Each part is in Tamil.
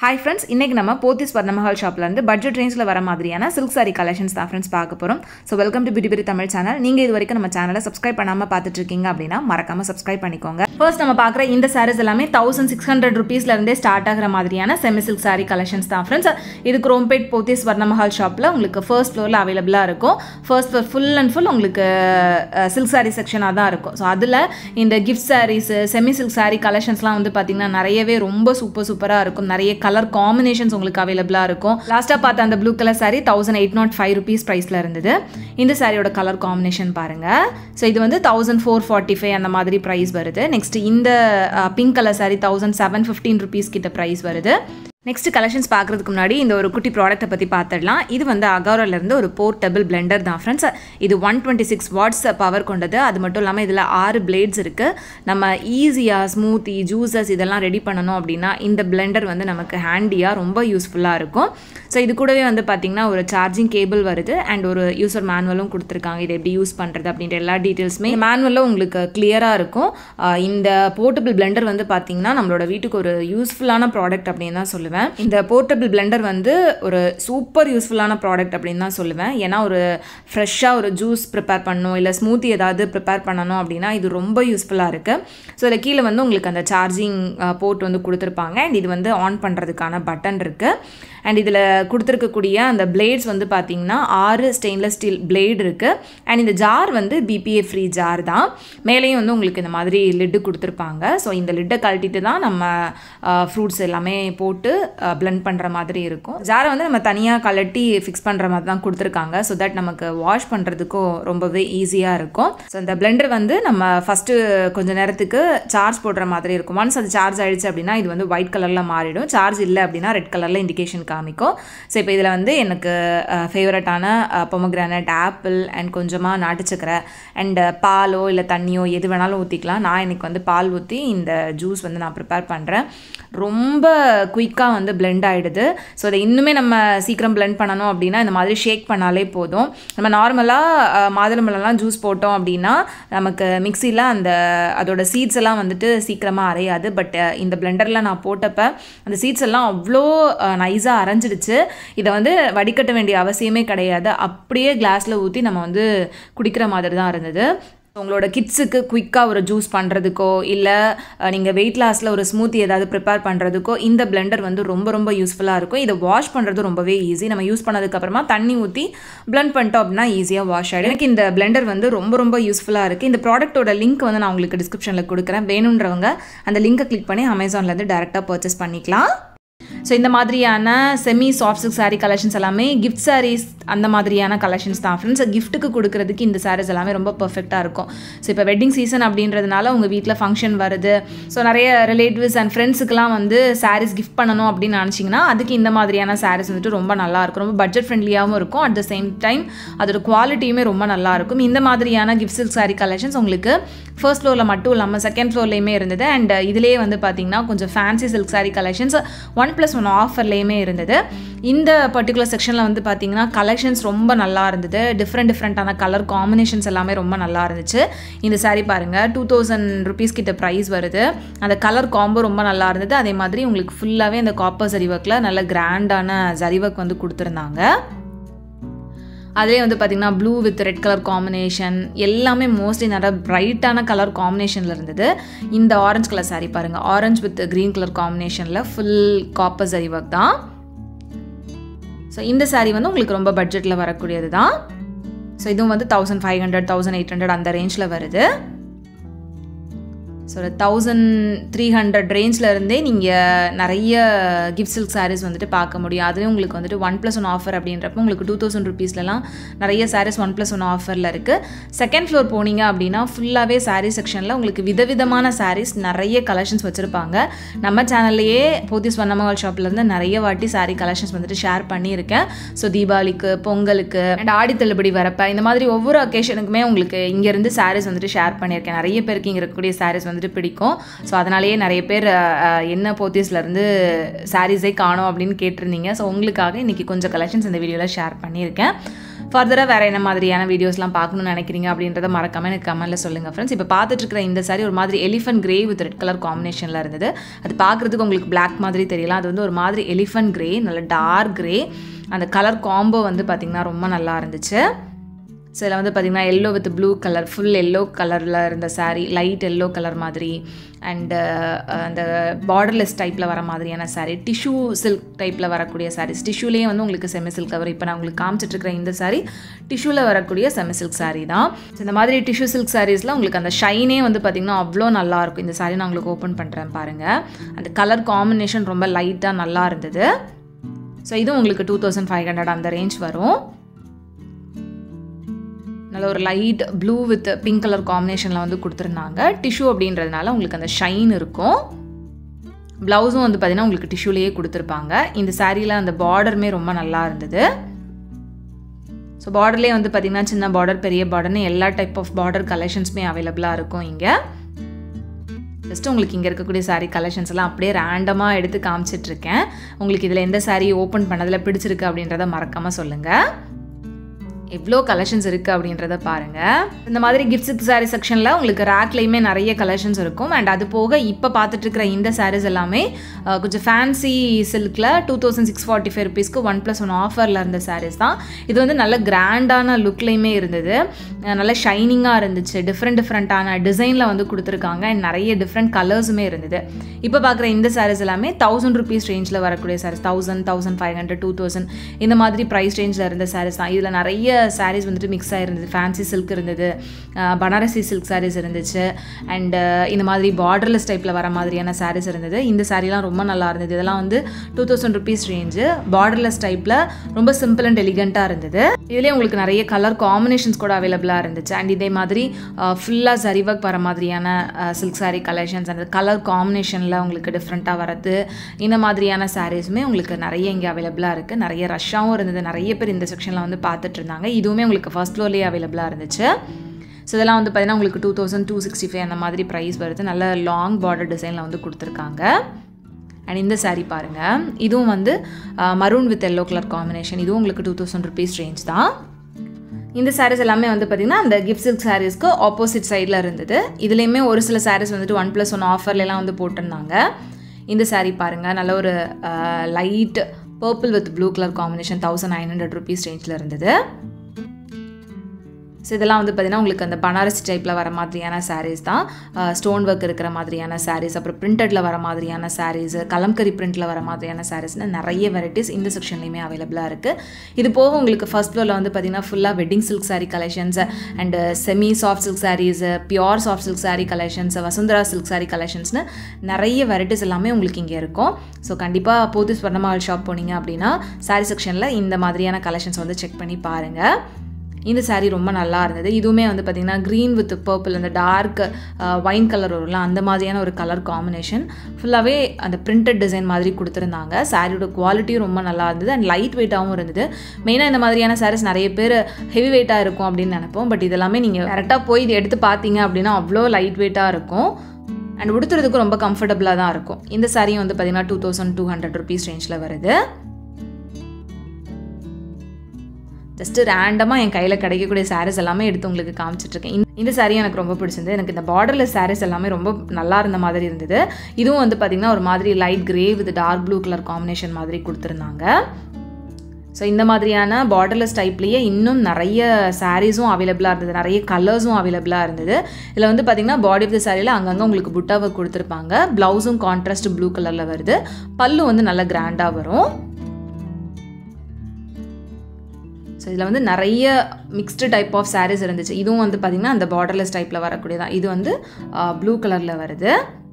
ஹாய் ஃப்ரெண்ட்ஸ் இன்றைக்கி நம்ம போத்திஸ் வர்ணமஹால் ஷாப்லேருந்து பட்ஜெட் ரேஞ்சில் வர மாதிரியான சில்க் சாரி கலெக்ஷன்ஸ் தான் ஃப்ரெண்ட்ஸ் பார்க்க போகிறோம் ஸோ வெல்கம் டு பிடி பிடி தமிழ் சேனல் நீங்கள் இது வரைக்கும் நம்ம சேனலை சப்ஸ்கிரைப் பண்ணாமல் பார்த்துட்டு இருக்கீங்க அப்படின்னா மறக்காமல் சப்ஸ்கிரைப் பண்ணிக்கோங்க ஃபர்ஸ்ட் நம்ம பார்க்குற இந்த சாரீஸ் எல்லாமே தௌசண்ட் சிக்ஸ் ஹண்ட்ரட் ருபீஸ்லேருந்தே ஸ்டார்ட் ஆகிற மாதிரியான செமி சில்க் சாரி கலெக்ஷன்ஸ் தான் ஃப்ரெண்ட்ஸ் இது குரோம்பேட் போத்திஸ் வர்ணமஹால் ஷாப்பில் உங்களுக்கு ஃபர்ஸ்ட் ஃப்ளோரில் அவைலபிளாக இருக்கும் first floor full and full உங்களுக்கு சில்க் சாரி செக்ஷனாக தான் இருக்கும் ஸோ அதில் இந்த gift saris semi silk sari கலெக்ஷன்ஸ்லாம் வந்து பார்த்திங்கன்னா நிறையவே ரொம்ப சூப்பர் சூப்பராக இருக்கும் நிறைய கலர் காம்பினேஷன்ஸ் உங்களுக்கு அவைலபிளாக இருக்கும் லாஸ்ட்டாக பார்த்த அந்த blue colour sari thousand eight nought five rupees ப்ரைஸில் இருந்தது இந்த சாரியோட கலர் காம்பினேஷன் பாருங்கள் ஸோ இது வந்து தௌசண்ட் ஃபோர் ஃபார்ட்டி ஃபைவ் அந்த மாதிரி ப்ரைஸ் வருது நெக்ஸ்ட் இந்த pink colour sari thousand seven fifteen rupees கிட்ட ப்ரைஸ் வருது நெக்ஸ்ட் கலெக்ஷன்ஸ் பார்க்குறதுக்கு முன்னாடி இந்த ஒரு குட்டி ப்ராடக்ட்டை பற்றி பார்த்துடலாம் இது வந்து அகாரோலேருந்து ஒரு போர்ட்டபிள் பிளெண்டர் தான் ஃப்ரெண்ட்ஸ் இது one twenty six watts power கொண்டது அது மட்டும் இல்லாமல் இதில் ஆறு பிளேட்ஸ் இருக்குது நம்ம ஈஸியாக ஸ்மூத்தி ஜூஸஸ் இதெல்லாம் ரெடி பண்ணணும் அப்படின்னா இந்த பிளெண்டர் வந்து நமக்கு ஹேண்டியாக ரொம்ப யூஸ்ஃபுல்லாக இருக்கும் ஸோ இது கூடவே வந்து பார்த்திங்கன்னா ஒரு சார்ஜிங் கேபிள் வருது அண்ட் ஒரு யூசர் மேனுவலும் கொடுத்துருக்காங்க இதை எப்படி யூஸ் பண்ணுறது அப்படின்ற எல்லா டீட்டெயில்ஸுமே மேனுவலில் உங்களுக்கு கிளியராக இருக்கும் இந்த போர்ட்டபிள் பிளெண்டர் வந்து பார்த்திங்கன்னா நம்மளோட வீட்டுக்கு ஒரு யூஸ்ஃபுல்லான ப்ராடக்ட் அப்படின்னு தான் சொல்லுவேன் சொல்லுவேன் இந்த போர்ட்டபிள் பிளெண்டர் வந்து ஒரு சூப்பர் யூஸ்ஃபுல்லான ப்ராடக்ட் அப்படின்னு தான் சொல்லுவேன் ஏன்னா ஒரு ஃப்ரெஷ்ஷாக ஒரு ஜூஸ் ப்ரிப்பேர் பண்ணணும் இல்லை ஸ்மூத்தி ஏதாவது ப்ரிப்பேர் பண்ணணும் அப்படின்னா இது ரொம்ப யூஸ்ஃபுல்லாக இருக்குது ஸோ இதில் கீழே வந்து உங்களுக்கு அந்த சார்ஜிங் போர்ட் வந்து கொடுத்துருப்பாங்க அண்ட் இது வந்து ஆன் பண்ணுறதுக்கான பட்டன் இருக்குது அண்ட் இதில் கொடுத்துருக்கக்கூடிய அந்த பிளேட்ஸ் வந்து பார்த்திங்கன்னா ஆறு ஸ்டெயின்லெஸ் ஸ்டீல் பிளேட் இருக்குது அண்ட் இந்த ஜார் வந்து பிபிஏ ஃப்ரீ ஜார் தான் மேலேயும் வந்து உங்களுக்கு இந்த மாதிரி லிட்டு கொடுத்துருப்பாங்க ஸோ இந்த லிட்டை கழட்டிட்டு தான் நம்ம ஃப்ரூட்ஸ் எல்லாமே போட்டு பிளெண்ட் பண்ணுற மாதிரி இருக்கும் ஜாரை வந்து நம்ம தனியாக கலட்டி ஃபிக்ஸ் பண்ணுற மாதிரி தான் கொடுத்துருக்காங்க ஸோ தட் நமக்கு வாஷ் பண்ணுறதுக்கும் ரொம்பவே ஈஸியாக இருக்கும் ஸோ இந்த பிளெண்டர் வந்து நம்ம ஃபஸ்ட்டு கொஞ்சம் நேரத்துக்கு சார்ஜ் போடுற மாதிரி இருக்கும் ஒன்ஸ் அது சார்ஜ் ஆகிடுச்சு அப்படின்னா இது வந்து ஒயிட் கலரில் மாறிடும் சார்ஜ் இல்லை அப்படின்னா ரெட் கலரில் இண்டிகேஷன் காமிக்கும் ஸோ இப்போ இதில் வந்து எனக்கு ஃபேவரட்டான பொமக்ரானட் ஆப்பிள் அண்ட் கொஞ்சமாக நாட்டு சக்கரை அண்ட் பாலோ இல்லை தண்ணியோ எது வேணாலும் ஊற்றிக்கலாம் நான் எனக்கு வந்து பால் ஊற்றி இந்த ஜூஸ் வந்து நான் ப்ரிப்பேர் பண்ணுறேன் ரொம்ப குயிக்காக வந்து பிளெண்ட் ஆகிடுது ஸோ அதை இன்னுமே நம்ம சீக்கிரம் பிளெண்ட் பண்ணணும் அப்படின்னா இந்த மாதிரி ஷேக் பண்ணாலே போதும் நம்ம நார்மலாக மாதுளம்பழம்லாம் ஜூஸ் போட்டோம் அப்படின்னா நமக்கு மிக்சியில் அந்த அதோட சீட்ஸ் எல்லாம் வந்துட்டு சீக்கிரமாக அரையாது பட் இந்த பிளெண்டரில் நான் போட்டப்போ அந்த சீட்ஸ் எல்லாம் அவ்வளோ நைஸாக அரைஞ்சிடுச்சு இதை வந்து வடிகட்ட வேண்டிய அவசியமே கிடையாது அப்படியே கிளாஸில் ஊற்றி நம்ம வந்து குடிக்கிற மாதிரி தான் இருந்தது உங்களோட கிட்ஸுக்கு குயிக்காக ஒரு ஜூஸ் பண்ணுறதுக்கோ இல்லை நீங்கள் வெயிட் லாஸில் ஒரு ஸ்மூத்தி ஏதாவது ப்ரிப்பேர் பண்ணுறதுக்கோ இந்த பிளெண்டர் வந்து ரொம்ப ரொம்ப யூஸ்ஃபுல்லாக இருக்கும் இதை வாஷ் பண்ணுறது ரொம்பவே ஈஸி நம்ம யூஸ் பண்ணதுக்கப்புறமா தண்ணி ஊற்றி பிளெண்ட் பண்ணிட்டோம் அப்படின்னா ஈஸியாக வாஷ் ஆகிடும் எனக்கு இந்த பிளெண்டர் வந்து ரொம்ப ரொம்ப யூஸ்ஃபுல்லாக இருக்குது இந்த ப்ராடக்ட்டோட லிங்க் வந்து நான் உங்களுக்கு டிஸ்கிரிப்ஷனில் கொடுக்குறேன் வேணுன்றவங்க அந்த லிங்கை கிளிக் பண்ணி அமேசான்லேருந்து டேரெக்டாக பர்ச்சேஸ் பண்ணிக்கலாம் ஸோ இந்த மாதிரியான semi soft silk sari collections எல்லாமே கிஃப்ட் சாரீஸ் அந்த மாதிரியான கலெக்ஷன்ஸ் தான் ஃப்ரெண்ட்ஸ் கிஃப்ட்டுக்கு கொடுக்குறதுக்கு இந்த சாரீஸ் எல்லாமே ரொம்ப பர்ஃபெக்டாக இருக்கும் ஸோ இப்போ வெட்டிங் சீசன் அப்படின்றதுனால உங்கள் வீட்டில் ஃபங்க்ஷன் வருது ஸோ நிறைய ரிலேட்டிவ்ஸ் அண்ட் ஃப்ரெண்ட்ஸுக்கெலாம் வந்து சாரீஸ் கிஃப்ட் பண்ணணும் அப்படின்னு நினச்சிங்கன்னா அதுக்கு இந்த மாதிரியான சாரீஸ் வந்துட்டு ரொம்ப நல்லாயிருக்கும் ரொம்ப பட்ஜெட் ஃப்ரெண்ட்லியாகவும் இருக்கும் அட் த சேம் டைம் அதோட குவாலிட்டியுமே ரொம்ப நல்லாயிருக்கும் இந்த மாதிரியான கிஃப்ட் சில்க் சாரீ கலெக்ஷன்ஸ் உங்களுக்கு ஃபர்ஸ்ட் ஃப்ளோரில் மட்டும் இல்லாமல் செகண்ட் ஃப்ளோர்லேயுமே இருந்தது அண்ட் இதிலே வந்து பார்த்திங்கன்னா கொஞ்சம் fancy silk sari collections one plus one ஆஃபர்லேயுமே இருந்தது இந்த பர்டிகுலர் செக்ஷனில் வந்து பார்த்திங்கன்னா கலெக்ஷன்ஸ் ரொம்ப நல்லா இருந்தது டிஃப்ரெண்ட் டிஃப்ரெண்ட்டான கலர் காம்பினேஷன்ஸ் எல்லாமே ரொம்ப நல்லா இருந்துச்சு இந்த சாரீ பாருங்கள் டூ தௌசண்ட் ருபீஸ் கிட்ட ப்ரைஸ் வருது அந்த கலர் காம்போ ரொம்ப நல்லா இருந்தது அதே மாதிரி உங்களுக்கு ஃபுல்லாகவே அந்த காப்பர் ஜரி ஒர்க்கில் நல்ல கிராண்டான ஜரி ஒர்க் வந்து கொடுத்துருந்தாங்க அதிலே வந்து பார்த்திங்கன்னா blue with red colour combination எல்லாமே மோஸ்ட்லி நிறைய ப்ரைட்டான கலர் காம்பினேஷனில் இருந்தது இந்த ஆரஞ்சு கலர் சாரீ பாருங்கள் ஆரஞ்சு வித் க்ரீன் கலர் காம்பினேஷனில் ஃபுல் காப்பர் சரி ஒர்க் தான் ஸோ இந்த சாரீ வந்து உங்களுக்கு ரொம்ப பட்ஜெட்டில் வரக்கூடியது தான் ஸோ இதுவும் வந்து thousand five hundred thousand eight hundred அந்த ரேஞ்சில் வருது ஸோ தௌசண்ட் த்ரீ ஹண்ட்ரட் ரேஞ்சில் இருந்தே நீங்கள் நிறைய கிஃப்ட் சில்க் சாரீஸ் வந்துட்டு பார்க்க முடியும் அதுலேயும் உங்களுக்கு வந்துட்டு ஒன் ப்ளஸ் ஒன் ஆஃபர் அப்படின்றப்போ உங்களுக்கு டூ தௌசண்ட் ருபீஸ்லலாம் நிறைய சாரீஸ் ஒன் ப்ளஸ் ஒன் ஆஃபரில் இருக்குது செகண்ட் ஃப்ளோர் போனீங்க அப்படின்னா ஃபுல்லாகவே சாரீ செக்ஷனில் உங்களுக்கு விதவிதமான சாரீஸ் நிறைய கலெக்ஷன்ஸ் வச்சுருப்பாங்க நம்ம சேனல்லையே போத்திஸ் வண்ணமகால் ஷாப்லேருந்து நிறைய வாட்டி சாரீ கலெக்ஷன்ஸ் வந்துட்டு ஷேர் பண்ணியிருக்கேன் ஸோ தீபாவளிக்கு பொங்கலுக்கு அண்ட் ஆடி தள்ளுபடி வரப்போ இந்த மாதிரி ஒவ்வொரு அக்கேஷனுக்குமே உங்களுக்கு இங்கேருந்து சாரீஸ் வந்துட்டு ஷேர் பண்ணியிருக்கேன் நிறைய பேருக்கு இங்கே இருக்கக்கூடிய சாரீஸ் வந்துட்டு பிடிக்கும் ஸோ அதனாலேயே நிறைய பேர் என்ன போத்தீஸ்லேருந்து சாரீஸே காணும் அப்படின்னு கேட்டிருந்தீங்க ஸோ உங்களுக்காக இன்றைக்கி கொஞ்சம் கலெக்ஷன்ஸ் இந்த வீடியோவில் ஷேர் பண்ணியிருக்கேன் ஃபர்தராக வேறு என்ன மாதிரியான வீடியோஸ்லாம் பார்க்கணும்னு நினைக்கிறீங்க அப்படின்றத மறக்காமல் எனக்கு கமெண்ட்டில் சொல்லுங்கள் ஃப்ரெண்ட்ஸ் இப்போ பார்த்துட்டு இருக்கிற இந்த சாரி ஒரு மாதிரி elephant grey with red colour காம்பினேஷனில் இருந்தது அது பார்க்குறதுக்கு உங்களுக்கு பிளாக் மாதிரி தெரியலாம் அது வந்து ஒரு மாதிரி எலிஃபண்ட் கிரே நல்ல டார்க் கிரே அந்த கலர் காம்போ வந்து பார்த்திங்கன்னா ரொம்ப நல்லா இருந்துச்சு ஸோ இதில் வந்து பார்த்திங்கன்னா yellow with blue colour full yellow கலரில் இருந்த saree லைட் எல்லோ கலர் மாதிரி அண்டு அந்த பார்டர்லெஸ் டைப்பில் வர மாதிரியான saree டிஷ்யூ சில்க் டைப்பில் வரக்கூடிய சாரீஸ் டிஷ்யூலேயே வந்து உங்களுக்கு செமி சில்க் கவர் இப்போ நான் உங்களுக்கு காமிச்சிட்ருக்கிற இந்த saree டிஷ்யூவில் வரக்கூடிய செமி சில்க் saree தான் ஸோ இந்த மாதிரி டிஷ்யூ சில்க் சாரீஸில் உங்களுக்கு அந்த ஷைனே வந்து பார்த்திங்கன்னா அவ்வளோ நல்லாயிருக்கும் இந்த saree நான் உங்களுக்கு ஓப்பன் பண்ணுறேன் பாருங்கள் அந்த கலர் காம்பினேஷன் ரொம்ப லைட்டாக நல்லா இருந்தது ஸோ இதுவும் உங்களுக்கு டூ தௌசண்ட் ஃபைவ் ஹண்ட்ரட் அந்த ரேஞ்ச் வரும் நல்ல ஒரு light blue with pink colour காம்பினேஷனில் வந்து கொடுத்துருந்தாங்க டிஷ்யூ அப்படின்றதுனால உங்களுக்கு அந்த ஷைன் இருக்கும் ப்ளவுஸும் வந்து பார்த்திங்கன்னா உங்களுக்கு டிஷ்யூலேயே கொடுத்துருப்பாங்க இந்த சாரியில் அந்த பார்டருமே ரொம்ப நல்லா இருந்தது ஸோ பார்டர்லேயே வந்து பார்த்திங்கன்னா சின்ன பார்டர் பெரிய பார்டர்னு எல்லா டைப் ஆஃப் பார்டர் கலெக்ஷன்ஸுமே அவைலபிளாக இருக்கும் இங்கே ஜஸ்ட் உங்களுக்கு இங்கே இருக்கக்கூடிய சாரீ கலெக்ஷன்ஸ் எல்லாம் அப்படியே ரேண்டமாக எடுத்து காமிச்சிட்ருக்கேன் உங்களுக்கு இதில் எந்த சாரீ ஓப்பன் பண்ணதில் பிடிச்சிருக்கு அப்படின்றத மறக்காமல் சொல்லுங்கள் எவ்வளோ கலெக்ஷன்ஸ் இருக்குது அப்படின்றத பாருங்கள் இந்த மாதிரி கிஃப்ட்ஸ் சாரீ செக்ஷனில் உங்களுக்கு ரேக்லேயுமே நிறைய கலெக்ஷன்ஸ் இருக்கும் அண்ட் அது போக இப்போ பார்த்துட்டு இருக்கிற இந்த சாரீஸ் எல்லாமே அஹ், கொஞ்சம் ஃபேன்சி சில்கில் two thousand six forty five ருபீஸ்க்கு ஒன் ப்ளஸ் ஒன் ஆஃபரில் இருந்த சாரீஸ் தான் இது வந்து நல்ல கிராண்டான லுக்லேயுமே இருந்தது அஹ், நல்ல ஷைனிங்காக இருந்துச்சு டிஃப்ரெண்ட் டிஃப்ரெண்ட்டான டிசைனில் வந்து கொடுத்துருக்காங்க அண்ட் நிறைய டிஃப்ரெண்ட் கலர்ஸுமே இருந்தது இப்போ பார்க்குற இந்த சாரீஸ் எல்லாமே தௌசண்ட் ருபீஸ் ரேஞ்சில் வரக்கூடிய sarees thousand thousand five hundred two thousand இந்த மாதிரி ப்ரைஸ் ரேஞ்சில் இருந்த சாரீஸ் தான் இதில் நிறைய சாரீஸ் வந்துட்டு மிக்ஸ் ஆகிருந்தது ஃபேன்சி சில்க் இருந்தது அஹ் பனாரசி சில்க் சாரீஸ் இருந்துச்சு அண்ட் இந்த மாதிரி பார்டர்லெஸ் டைப்பில் வர மாதிரியான சாரீஸ் இருந்தது இந்த சாரீலாம் ரொம்ப நல்லா இருந்தது இதெல்லாம் வந்து two thousand rupees range borderless டைப்பில் ரொம்ப சிம்பிள் அண்ட் எலிகண்ட்டாக இருந்தது இதுலேயே உங்களுக்கு நிறைய கலர் காம்பினேஷன்ஸ் கூட அவைலபிளாக இருந்துச்சு அண்ட் இதே மாதிரி ஃபுல்லாக சரி ஒர்க் வர மாதிரியான சில்க் saree கலெக்ஷன்ஸ் அந்த கலர் காம்பினேஷனில் உங்களுக்கு டிஃப்ரெண்ட்டாக வரது இந்த மாதிரியான சாரீஸுமே உங்களுக்கு நிறைய இங்கே அவைலபிளாக இருக்குது நிறைய ரஷ்ஷாகவும் இருந்தது நிறைய பேர் இந்த செக்ஷனில் வந்து பார்த்துட்டு இருந்தாங்க இதுவுமே உங்களுக்கு ஃபர்ஸ்ட் ஃப்ளோர்லேயே அவைலபிளாக இருந்துச்சு ஸோ இதெல்லாம் வந்து பார்த்தீங்கன்னா உங்களுக்கு two thousand two sixty five அந்த மாதிரி ப்ரைஸ் வருது நல்ல லாங் பார்டர் டிசைனில் வந்து கொடுத்துருக்காங்க அண்ட் இந்த saree பாருங்கள் இதுவும் வந்து maroon with yellow colour combination இதுவும் உங்களுக்கு டூ தௌசண்ட் ருபீஸ் ரேஞ்ச் தான் இந்த சாரீஸ் எல்லாமே வந்து பார்த்திங்கன்னா அந்த கிஃப்ட் சில்க் சாரீஸ்க்கு ஆப்போசிட் சைடில் இருந்தது இதுலேயுமே ஒரு சில சாரீஸ் வந்துட்டு ஒன் ப்ளஸ் ஒன் ஆஃபர்லாம் வந்து போட்டிருந்தாங்க இந்த saree பாருங்கள் நல்ல ஒரு light purple with blue colour combination thousand nine hundred rupees ரேஞ்சில் இருந்தது ஸோ இதெல்லாம் வந்து பார்த்திங்கன்னா உங்களுக்கு அந்த பனாரசி டைப்பில் வர மாதிரியான சாரீஸ் தான் ஸ்டோன் ஒர்க் இருக்கிற மாதிரியான சாரீஸ் அப்புறம் பிரிண்டடில் வர மாதிரியான சாரீஸ் கலம்கரி பிரிண்டில் வர மாதிரியான சாரீஸ்னு நிறைய வெரைட்டிஸ் இந்த செக்ஷன்லையுமே அவைலபிளாக இருக்குது இது போக உங்களுக்கு ஃபர்ஸ்ட் ஃப்ளோரில் வந்து பார்த்திங்கன்னா ஃபுல்லாக wedding silk saree collections and semi soft silk sarees pure soft silk saree collections Vasundhara silk saree கலெக்ஷன்ஸ்னு நிறைய வெரைட்டிஸ் எல்லாமே உங்களுக்கு இங்கே இருக்கும் ஸோ கண்டிப்பாக போத்து ஸ்வர்ணமால் ஷாப் போனீங்க அப்படின்னா saree செக்ஷனில் இந்த மாதிரியான கலெக்ஷன்ஸ் வந்து செக் பண்ணி பாருங்கள் இந்த saree ரொம்ப நல்லா இருந்தது இதுவுமே வந்து பார்த்திங்கன்னா க்ரீன் வித் பர்பிள் அந்த டார்க் ஒயின் கலர் வரும்ல அந்த மாதிரியான ஒரு கலர் காம்பினேஷன் ஃபுல்லாகவே அந்த பிரிண்டட் டிசைன் மாதிரி கொடுத்துருந்தாங்க சாரியோட குவாலிட்டியும் ரொம்ப நல்லா இருந்தது அண்ட் லைட் வெயிட்டாகவும் இருந்தது மெயினாக இந்த மாதிரியான சாரீஸ் நிறைய பேர் ஹெவி வெயிட்டாக இருக்கும் அப்படின்னு நினைப்போம் பட் இதெல்லாமே நீங்கள் கரெக்டாக போய் இது எடுத்து பார்த்தீங்க அப்படின்னா அவ்வளோ லைட் வெயிட்டாக இருக்கும் அண்ட் உடுத்துறதுக்கு ரொம்ப கம்ஃபர்டபுளாக தான் இருக்கும் இந்த சாரியும் வந்து பார்த்திங்கன்னா two thousand two hundred rupees ரேஞ்சில் வருது ஜஸ்ட்டு ரேண்டமாக என் கையில் கிடைக்கக்கூடிய சாரீஸ் எல்லாமே எடுத்து உங்களுக்கு காமிச்சிட்ருக்கேன் இந்த- இந்த saree எனக்கு ரொம்ப பிடிச்சிருந்தது எனக்கு இந்த பார்டர்லெஸ் சாரீஸ் எல்லாமே ரொம்ப நல்லா இருந்த மாதிரி இருந்தது இதுவும் வந்து பார்த்திங்கன்னா ஒரு மாதிரி light grey with dark blue colour combination மாதிரி கொடுத்துருந்தாங்க ஸோ இந்த மாதிரியான பார்டர்லெஸ் டைப்லேயே இன்னும் நிறைய சாரீஸும் அவைலபிளாக இருந்தது நிறைய கலர்ஸும் அவைலபிளாக இருந்தது இதில் வந்து பார்த்திங்கன்னா பாடி ஆஃப் த சாரியில் அங்கங்கே உங்களுக்கு புட்டாவை கொடுத்துருப்பாங்க ப்ளவுஸும் கான்ட்ராஸ்ட் ப்ளூ கலரில் வருது பல்லு வந்து நல்ல கிராண்டாக வரும் ஸோ இதில் வந்து நிறைய மிக்ஸ்டு டைப் ஆஃப் sarees இருந்துச்சு இதுவும் வந்து பார்த்திங்கன்னா அந்த பார்டர்லெஸ் டைப்பில் வரக்கூடியதான் இது வந்து ப்ளூ கலரில் வருது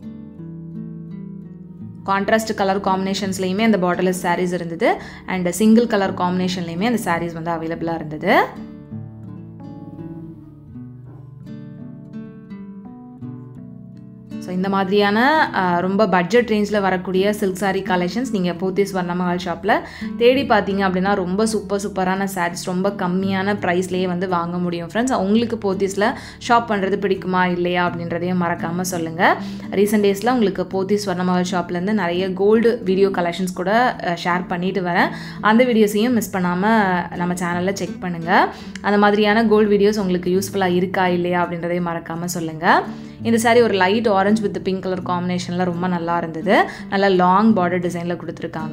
கான்ட்ராஸ்ட் கலர் காம்பினேஷன்ஸ்லையுமே அந்த பார்டர்லெஸ் sarees இருந்தது அண்ட் சிங்கிள் கலர் காம்பினேஷன்லையுமே அந்த sarees வந்து அவைலபிளாக இருந்தது ஸோ ஸோ இந்த மாதிரியான அஹ், ரொம்ப பட்ஜெட் ரேஞ்சில் வரக்கூடிய சில்க் saree கலெக்ஷன்ஸ் நீங்கள் போத்தீஸ் வர்ணமஹால் ஷாப்பில் தேடி பார்த்தீங்க அப்படின்னா ரொம்ப சூப்பர் சூப்பரான sarees ரொம்ப கம்மியான ப்ரைஸ்லேயே வந்து வாங்க முடியும் ஃப்ரெண்ட்ஸ் உங்களுக்கு போத்தீஸில் ஷாப் பண்ணுறது பிடிக்குமா இல்லையா அப்படின்றதையும் மறக்காமல் சொல்லுங்கள் ரீசெண்ட் டேஸில் உங்களுக்கு போத்தீஸ் வர்ணமஹால் ஷாப்லேருந்து நிறைய கோல்டு வீடியோ கலெக்ஷன்ஸ் கூட ஷேர் பண்ணிட்டு வரேன் அந்த வீடியோஸையும் மிஸ் பண்ணாமல் நம்ம சேனலில் செக் பண்ணுங்கள் அந்த மாதிரியான கோல்டு வீடியோஸ் உங்களுக்கு யூஸ்ஃபுல்லாக இருக்கா இல்லையா அப்படின்றதையும் மறக்காமல் சொல்லுங்கள் இந்த saree ஒரு light orange with pink colour காம்பினேஷனில் ரொம்ப நல்லா இருந்தது நல்லா லாங் பார்டர் டிசைனில் கொடுத்துருக்காங்க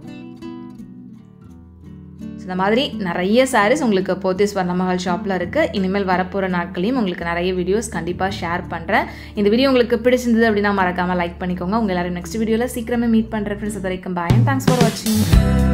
So, இந்த மாதிரி நிறைய sarees உங்களுக்கு போத்தீஸ் வர்ணமஹால் ஷாப்பில் இருக்குது இனிமேல் வரப்போகிற நாட்களையும் உங்களுக்கு நிறைய வீடியோஸ் கண்டிப்பாக ஷேர் பண்ணுறேன் இந்த வீடியோ உங்களுக்கு பிடிச்சிருந்தது அப்படின்னா மறக்காமல் லைக் பண்ணிக்கோங்க உங்கள் எல்லாரும் நெக்ஸ்ட் வீடியோவில் சீக்கிரமே மீட் பண்ணுறேன் ஃப்ரெண்ட்ஸ் அது வரைக்கும் பாய் தேங்க்ஸ் ஃபார் வாட்சிங்